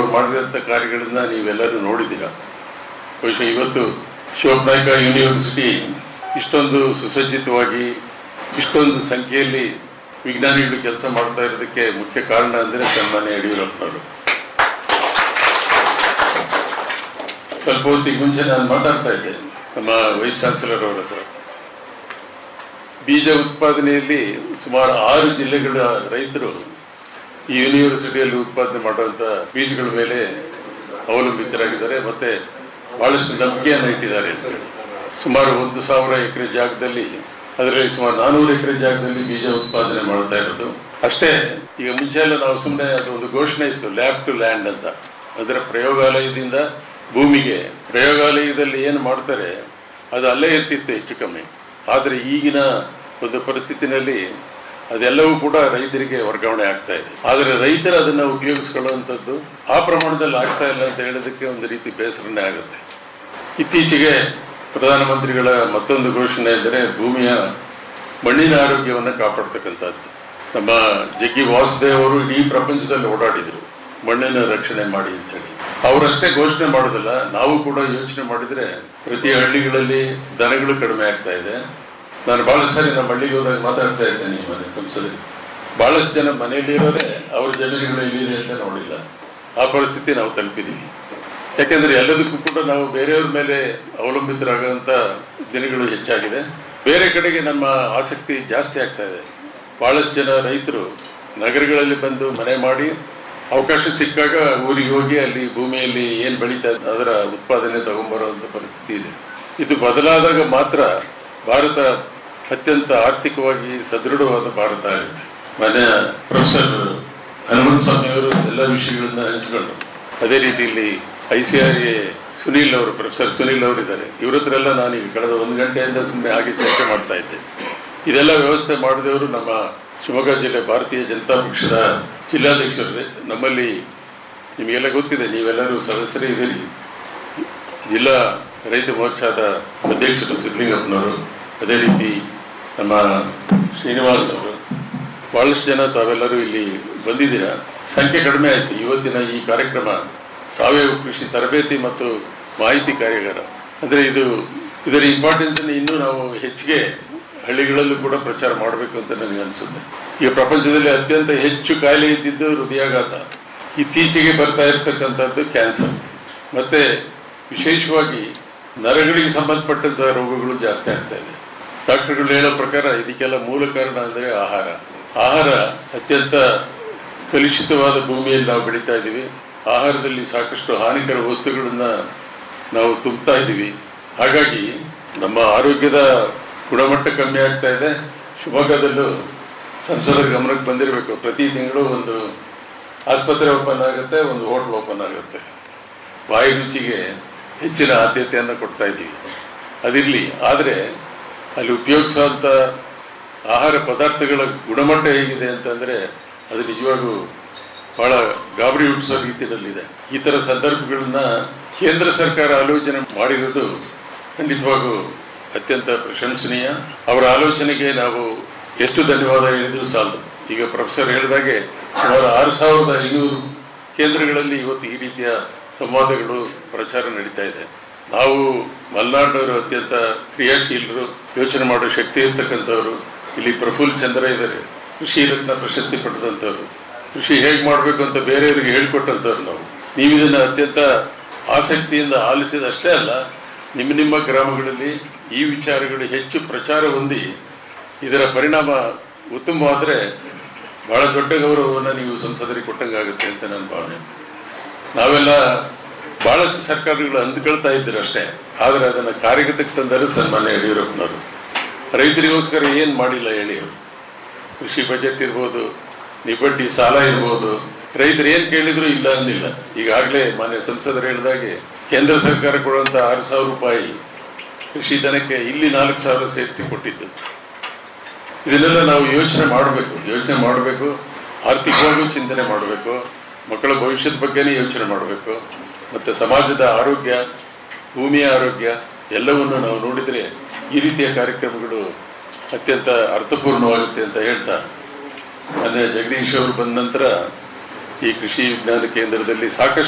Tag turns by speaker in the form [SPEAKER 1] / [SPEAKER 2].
[SPEAKER 1] ಮಾಡಿದಂಥ ಕಾರ್ಯಗಳನ್ನ ನೀವೆಲ್ಲರೂ ನೋಡಿದ್ದೀರಾ ಬಹುಶಃ ಇವತ್ತು ಶಿವನಾಯಕ ಯೂನಿವರ್ಸಿಟಿ ಇಷ್ಟೊಂದು ಸುಸಜ್ಜಿತವಾಗಿ ಇಷ್ಟೊಂದು ಸಂಖ್ಯೆಯಲ್ಲಿ ವಿಜ್ಞಾನಿಗಳು ಕೆಲಸ ಮಾಡ್ತಾ ಇರೋದಕ್ಕೆ ಮುಖ್ಯ ಕಾರಣ ಅಂದರೆ ಸನ್ಮಾನ್ಯ ಯಡಿಯೂರಪ್ಪನವರು ಸ್ವಲ್ಪ ಹೊತ್ತಿಗೆ ಮುಂಚೆ ನಾನು ಮಾತಾಡ್ತಾ ಇದ್ದೆ ನಮ್ಮ ವೈಸ್ ಚಾನ್ಸಲರ್ ಅವರ ಹತ್ರ ಬೀಜ ಉತ್ಪಾದನೆಯಲ್ಲಿ ಸುಮಾರು ಆರು ಜಿಲ್ಲೆಗಳ ರೈತರು ಈ ಯೂನಿವರ್ಸಿಟಿಯಲ್ಲಿ ಉತ್ಪಾದನೆ ಮಾಡುವಂಥ ಬೀಜಗಳ ಮೇಲೆ ಅವಲಂಬಿತರಾಗಿದ್ದಾರೆ ಮತ್ತೆ ಬಹಳಷ್ಟು ನಂಬಿಕೆಯನ್ನು ಇಟ್ಟಿದ್ದಾರೆ ಅಂತ ಹೇಳಿ ಸುಮಾರು ಒಂದು ಸಾವಿರ ಎಕರೆ ಜಾಗದಲ್ಲಿ ಅದರಲ್ಲಿ ಸುಮಾರು ನಾನೂರು ಎಕರೆ ಜಾಗದಲ್ಲಿ ಬೀಜ ಉತ್ಪಾದನೆ ಮಾಡ್ತಾ ಇರೋದು ಅಷ್ಟೇ ಈಗ ಮುಂಚೆ ಎಲ್ಲ ನಾವು ಸುಮ್ಮನೆ ಅದು ಒಂದು ಘೋಷಣೆ ಇತ್ತು ಲ್ಯಾಬ್ ಟು ಲ್ಯಾಂಡ್ ಅಂತ ಅದರ ಪ್ರಯೋಗಾಲಯದಿಂದ ಭೂಮಿಗೆ ಪ್ರಯೋಗಾಲಯದಲ್ಲಿ ಏನು ಮಾಡ್ತಾರೆ ಅದು ಅಲ್ಲೇ ಇರ್ತಿತ್ತು ಹೆಚ್ಚು ಕಮ್ಮಿ ಆದರೆ ಈಗಿನ ಒಂದು ಪರಿಸ್ಥಿತಿನಲ್ಲಿ ಅದೆಲ್ಲವೂ ಕೂಡ ರೈತರಿಗೆ ವರ್ಗಾವಣೆ ಆಗ್ತಾ ಇದೆ ಆದರೆ ರೈತರು ಅದನ್ನು ಉಪಯೋಗಿಸ್ಕೊಳ್ಳುವಂಥದ್ದು ಆ ಪ್ರಮಾಣದಲ್ಲಿ ಆಗ್ತಾ ಇಲ್ಲ ಅಂತ ಹೇಳೋದಕ್ಕೆ ಒಂದು ರೀತಿ ಬೇಸರನೇ ಆಗುತ್ತೆ ಇತ್ತೀಚೆಗೆ ಪ್ರಧಾನಮಂತ್ರಿಗಳ ಮತ್ತೊಂದು ಘೋಷಣೆ ಎಂದರೆ ಭೂಮಿಯ ಮಣ್ಣಿನ ಆರೋಗ್ಯವನ್ನು ಕಾಪಾಡ್ತಕ್ಕಂಥದ್ದು ನಮ್ಮ ಜಗ್ಗಿ ವಾಸುದೇವ್ ಅವರು ಇಡೀ ಪ್ರಪಂಚದಲ್ಲಿ ಓಡಾಡಿದರು ಮಣ್ಣಿನ ರಕ್ಷಣೆ ಮಾಡಿ ಅಂತ ಹೇಳಿ ಅವರಷ್ಟೇ ಘೋಷಣೆ ಮಾಡೋದಿಲ್ಲ ನಾವು ಕೂಡ ಯೋಚನೆ ಮಾಡಿದ್ರೆ ಪ್ರತಿ ಹಳ್ಳಿಗಳಲ್ಲಿ ದನಗಳು ಕಡಿಮೆ ಆಗ್ತಾ ಇದೆ ನಾನು ಬಹಳ ಸಾರಿ ನಮ್ಮ ಹಳ್ಳಿಗೆ ಹೋದಾಗ ಮಾತಾಡ್ತಾ ಇದ್ದೇನೆ ಈ ಮನೆ ಸಂಸದಲ್ಲಿ ಬಹಳಷ್ಟು ಜನ ಮನೆಯಲ್ಲಿ ಇರೋರೆ ಅವ್ರ ಜಮೀನುಗಳು ಎಲ್ಲಿದೆ ಅಂತ ನೋಡಿಲ್ಲ ಆ ಪರಿಸ್ಥಿತಿ ನಾವು ತಲುಪಿದ್ದೀವಿ ಯಾಕೆಂದ್ರೆ ಎಲ್ಲದಕ್ಕೂ ಕೂಡ ನಾವು ಬೇರೆಯವ್ರ ಮೇಲೆ ಅವಲಂಬಿತರಾಗುವಂತ ದಿನಗಳು ಹೆಚ್ಚಾಗಿದೆ ಬೇರೆ ಕಡೆಗೆ ನಮ್ಮ ಆಸಕ್ತಿ ಜಾಸ್ತಿ ಆಗ್ತಾ ಇದೆ ಬಹಳಷ್ಟು ಜನ ರೈತರು ನಗರಗಳಲ್ಲಿ ಬಂದು ಮನೆ ಮಾಡಿ ಅವಕಾಶ ಸಿಕ್ಕಾಗ ಊರಿಗೆ ಹೋಗಿ ಅಲ್ಲಿ ಭೂಮಿಯಲ್ಲಿ ಏನು ಬೆಳೀತಾ ಇದೆ ಅದರ ಉತ್ಪಾದನೆ ತಗೊಂಡ್ಬರುವಂಥ ಪರಿಸ್ಥಿತಿ ಇದೆ ಇದು ಬದಲಾದಾಗ ಮಾತ್ರ ಭಾರತ ಅತ್ಯಂತ ಆರ್ಥಿಕವಾಗಿ ಸದೃಢವಾದ ಭಾರತ ಆಗುತ್ತೆ ಮನೆ ಪ್ರೊಫೆಸರ್ ಹನುಮಂತ ಸ್ವಾಮಿ ಅವರು ಎಲ್ಲ ವಿಷಯಗಳನ್ನ ಹಂಚಿಕೊಂಡ್ರು ಅದೇ ರೀತಿಯಲ್ಲಿ I C R A Sunil ಅವರು ಪ್ರೊಫೆಸರ್ ಸುನೀಲ್ ಅವರು ಇದ್ದಾರೆ ಇವ್ರ ಹತ್ರ ಎಲ್ಲ ನಾನು ಈಗ ಕಳೆದ ಒಂದು ಗಂಟೆಯಿಂದ ಸುಮ್ಮನೆ ಹಾಗೆ ಚರ್ಚೆ ಮಾಡ್ತಾ ಇದ್ದೆ ಇದೆಲ್ಲ ವ್ಯವಸ್ಥೆ ಮಾಡಿದವರು ನಮ್ಮ ಶಿವಮೊಗ್ಗ ಜಿಲ್ಲೆ ಭಾರತೀಯ ಜನತಾ ಪಕ್ಷದ ಜಿಲ್ಲಾಧ್ಯಕ್ಷರು ನಮ್ಮಲ್ಲಿ ನಿಮಗೆಲ್ಲ ಗೊತ್ತಿದೆ ನೀವೆಲ್ಲರೂ ಸದಸ್ಯರೇ ಇದ್ದೀರಿ ಜಿಲ್ಲಾ ರೈತ ಮೋರ್ಚಾದ ಅಧ್ಯಕ್ಷರು ಸಿದ್ಲಿಂಗಪ್ಪನವರು ಅದೇ ರೀತಿ ನಮ್ಮ ಶ್ರೀನಿವಾಸ್ ಅವರು ಬಹಳಷ್ಟು ಜನ ತಾವೆಲ್ಲರೂ ಇಲ್ಲಿ ಬಂದಿದ್ದೀರಾ ಸಂಖ್ಯೆ ಕಡಿಮೆ ಆಯಿತು ಇವತ್ತಿನ ಈ ಕಾರ್ಯಕ್ರಮ ಸಾವಯವ ಕೃಷಿ ತರಬೇತಿ ಮತ್ತು ಮಾಹಿತಿ ಕಾರ್ಯಾಗಾರ ಅಂದರೆ ಇದು ಇದರ ಇಂಪಾರ್ಟೆನ್ಸನ್ನು ಇನ್ನೂ ನಾವು ಹೆಚ್ಚಿಗೆ ಹಳ್ಳಿಗಳಲ್ಲೂ ಕೂಡ ಪ್ರಚಾರ ಮಾಡಬೇಕು ಅಂತ ನನಗೆ ಅನಿಸುತ್ತೆ ಈಗ ಪ್ರಪಂಚದಲ್ಲಿ ಅತ್ಯಂತ ಹೆಚ್ಚು ಕಾಯಿಲೆ ಇದ್ದಿದ್ದು ಹೃದಯಾಘಾತ ಇತ್ತೀಚೆಗೆ ಬರ್ತಾ ಇರತಕ್ಕಂಥದ್ದು ಕ್ಯಾನ್ಸರ್ ಮತ್ತೆ ವಿಶೇಷವಾಗಿ ನರಗಳಿಗೆ ಸಂಬಂಧಪಟ್ಟಂಥ ರೋಗಗಳು ಜಾಸ್ತಿ ಆಗ್ತಾ ಇದೆ ಡಾಕ್ಟರ್ಗಳು ಹೇಳೋ ಪ್ರಕಾರ ಇದಕ್ಕೆಲ್ಲ ಮೂಲ ಕಾರಣ ಅಂದರೆ ಆಹಾರ ಆಹಾರ ಅತ್ಯಂತ ಕಲುಷಿತವಾದ ಭೂಮಿಯಲ್ಲಿ ನಾವು ಬೆಳೀತಾ ಇದ್ದೀವಿ ಆಹಾರದಲ್ಲಿ ಸಾಕಷ್ಟು ಹಾನಿಕರ ವಸ್ತುಗಳನ್ನ ನಾವು ತುಂಬುತ್ತಾ ಇದ್ದೀವಿ ಹಾಗಾಗಿ ನಮ್ಮ ಆರೋಗ್ಯದ ಗುಣಮಟ್ಟ ಕಮ್ಮಿ ಆಗ್ತಾ ಇದೆ ಶಿವಮೊಗ್ಗದಲ್ಲೂ ಸಂಸದರ ಗಮನಕ್ಕೆ ಬಂದಿರಬೇಕು ಪ್ರತಿ ತಿಂಗಳು ಒಂದು ಆಸ್ಪತ್ರೆ ಓಪನ್ ಆಗುತ್ತೆ ಒಂದು ಹೋಟ್ಲ್ ಓಪನ್ ಆಗುತ್ತೆ ಬಾಯಿ ರುಚಿಗೆ ಹೆಚ್ಚಿನ ಆದ್ಯತೆಯನ್ನು ಕೊಡ್ತಾ ಇದ್ದೀವಿ ಅದಿರಲಿ ಆದರೆ ಅಲ್ಲಿ ಉಪಯೋಗಿಸುವಂಥ ಆಹಾರ ಪದಾರ್ಥಗಳ ಗುಣಮಟ್ಟ ಹೇಗಿದೆ ಅಂತಂದರೆ ಅದು ನಿಜವಾಗೂ ಬಹಳ ಗಾಬರಿ ಹುಟ್ಟಿಸೋ ರೀತಿಯಲ್ಲಿದೆ ಈ ಥರ ಸಂದರ್ಭಗಳನ್ನ ಕೇಂದ್ರ ಸರ್ಕಾರ ಆಲೋಚನೆ ಮಾಡಿರೋದು ಖಂಡಿತವಾಗೂ ಅತ್ಯಂತ ಪ್ರಶಂಸನೀಯ ಅವರ ಆಲೋಚನೆಗೆ ನಾವು ಎಷ್ಟು ಧನ್ಯವಾದ ಹೇಳಿದ್ರು ಸಾಲದು ಈಗ ಪ್ರೊಫೆಸರ್ ಹೇಳಿದಾಗೆ ಸುಮಾರು ಆರು ಸಾವಿರದ ಐನೂರು ಕೇಂದ್ರಗಳಲ್ಲಿ ಇವತ್ತು ಈ ರೀತಿಯ ಸಂವಾದಗಳು ಪ್ರಚಾರ ನಡೀತಾ ಇದೆ ನಾವು ಮಲೆನಾಡಿನವರು ಅತ್ಯಂತ ಕ್ರಿಯಾಶೀಲರು ಯೋಚನೆ ಮಾಡೋ ಶಕ್ತಿ ಇರ್ತಕ್ಕಂಥವ್ರು ಇಲ್ಲಿ ಪ್ರಫುಲ್ ಚಂದ್ರ ಇದ್ದಾರೆ ಕೃಷಿ ರತ್ನ ಪ್ರಶಸ್ತಿ ಪಡೆದಂಥವ್ರು ಕೃಷಿ ಹೇಗೆ ಮಾಡಬೇಕು ಅಂತ ಬೇರೆಯವರಿಗೆ ಹೇಳಿಕೊಟ್ಟಂಥವ್ರು ನಾವು ನೀವು ಇದನ್ನು ಅತ್ಯಂತ ಆಸಕ್ತಿಯಿಂದ ಆಲಿಸಿದಷ್ಟೇ ಅಲ್ಲ ನಿಮ್ಮ ನಿಮ್ಮ ಗ್ರಾಮಗಳಲ್ಲಿ ಈ ವಿಚಾರಗಳು ಹೆಚ್ಚು ಪ್ರಚಾರ ಹೊಂದಿ ಇದರ ಪರಿಣಾಮ ಉತ್ತಮವಾದರೆ ಬಹಳ ದೊಡ್ಡ ಗೌರವವನ್ನು ನೀವು ಸಂಸದರಿಗೆ ಕೊಟ್ಟಂಗಾಗುತ್ತೆ ಅಂತ ನನ್ನ ಭಾವನೆ ನಾವೆಲ್ಲ ಬಹಳಷ್ಟು ಸರ್ಕಾರಗಳು ಅಂದ್ಕೊಳ್ತಾ ಇದ್ದೀರ ಅಷ್ಟೇ ಆದರೆ ಅದನ್ನು ಕಾರ್ಯಗತಕ್ಕೆ ತಂದರು ಸನ್ಮಾನ್ಯ ಯಡಿಯೂರಪ್ಪನವರು ರೈತರಿಗೋಸ್ಕರ ಏನು ಮಾಡಿಲ್ಲ ಹೇಳಿ ಅವರು ಕೃಷಿ ಬಜೆಟ್ ಇರ್ಬೋದು ನಿಬಡ್ಡಿ ಸಾಲ ಇರ್ಬೋದು ರೈತರು ಏನು ಕೇಳಿದ್ರು ಇಲ್ಲ ಅಂದಿಲ್ಲ ಈಗಾಗಲೇ ಮಾನ್ಯ ಸಂಸದರು ಹೇಳಿದಾಗೆ ಕೇಂದ್ರ ಸರ್ಕಾರ ಕೊಡುವಂಥ ಆರು ಸಾವಿರ ರೂಪಾಯಿ ಕೃಷಿ ದನಕ್ಕೆ ಇಲ್ಲಿ ನಾಲ್ಕು ಸಾವಿರ ಸೇರಿಸಿ ಕೊಟ್ಟಿದ್ದು ಇದನ್ನೆಲ್ಲ ನಾವು ಯೋಚನೆ ಮಾಡಬೇಕು ಯೋಚನೆ ಮಾಡಬೇಕು ಆರ್ಥಿಕವಾಗೂ ಚಿಂತನೆ ಮಾಡಬೇಕು ಮಕ್ಕಳ ಭವಿಷ್ಯದ ಬಗ್ಗೆನೇ ಯೋಚನೆ ಮಾಡಬೇಕು ಮತ್ತು ಸಮಾಜದ ಆರೋಗ್ಯ ಭೂಮಿಯ ಆರೋಗ್ಯ ಎಲ್ಲವನ್ನು ನಾವು ನೋಡಿದರೆ ಈ ರೀತಿಯ ಕಾರ್ಯಕ್ರಮಗಳು ಅತ್ಯಂತ ಅರ್ಥಪೂರ್ಣವಾಗುತ್ತೆ ಅಂತ ಹೇಳ್ತಾ ಅಂದರೆ ಜಗದೀಶ್ ಅವರು ಬಂದ ನಂತರ ಈ ಕೃಷಿ ವಿಜ್ಞಾನ ಕೇಂದ್ರದಲ್ಲಿ ಸಾಕಷ್ಟು